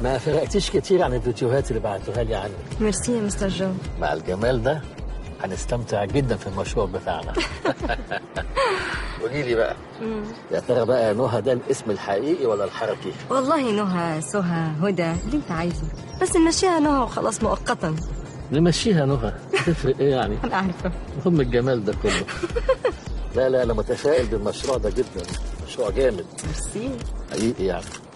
ما فرقتيش كتير عن الفيديوهات اللي بعتوها لي عنك ميرسي يا مستر جو مع الجمال ده هنستمتع جدا في المشروع بتاعنا قولي لي بقى يا ترى بقى يا نهى ده الاسم الحقيقي ولا الحركي والله نهى سهى هدى اللي انت عايزه بس نمشيها نهى وخلاص مؤقتا نمشيها نهى تفرق ايه يعني انا عارفه المهم الجمال ده كله لا لا انا متفائل بالمشروع ده جدا مشروع جامد ميرسي حقيقي يعني